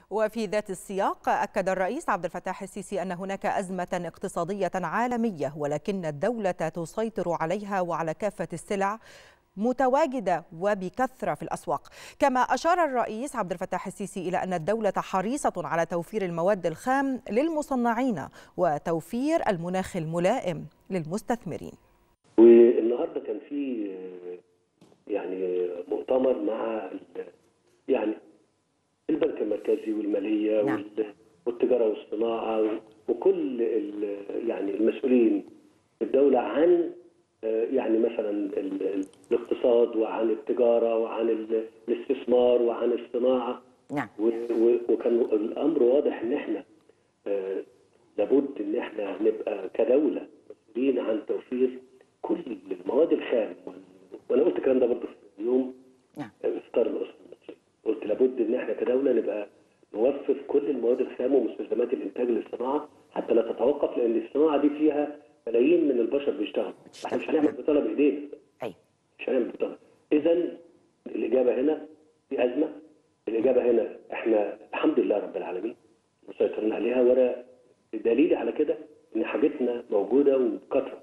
وفي ذات السياق أكد الرئيس عبد الفتاح السيسي أن هناك أزمة اقتصادية عالمية ولكن الدولة تسيطر عليها وعلى كافة السلع متواجدة وبكثرة في الأسواق كما أشار الرئيس عبد الفتاح السيسي إلى أن الدولة حريصة على توفير المواد الخام للمصنعين وتوفير المناخ الملائم للمستثمرين والنهارده كان في يعني مؤتمر مع يعني البنك المركزي والماليه نعم. والتجاره والصناعه وكل يعني المسؤولين في الدوله عن يعني مثلا الاقتصاد وعن التجاره وعن الاستثمار وعن الصناعه نعم وكان الامر واضح ان احنا لابد ان احنا نبقى كدوله مسؤولين عن توفير كل المواد الخام وانا قلت الكلام ده برضه في يوم نعم افطار الاسره المصريه قلت لابد ان احنا كدوله نبقى نوفر كل المواد الخام ومستلزمات الانتاج للصناعه حتى لا تتوقف لان الصناعه دي فيها ملايين من البشر بيشتغلوا احنا مش هنعمل بطاله بايدينا ايوه مش هنعمل بطاله اذا الاجابه هنا في ازمه الاجابه هنا احنا الحمد لله رب العالمين مسيطرين عليها وانا دليلي على كده ان حاجتنا موجوده وبكثره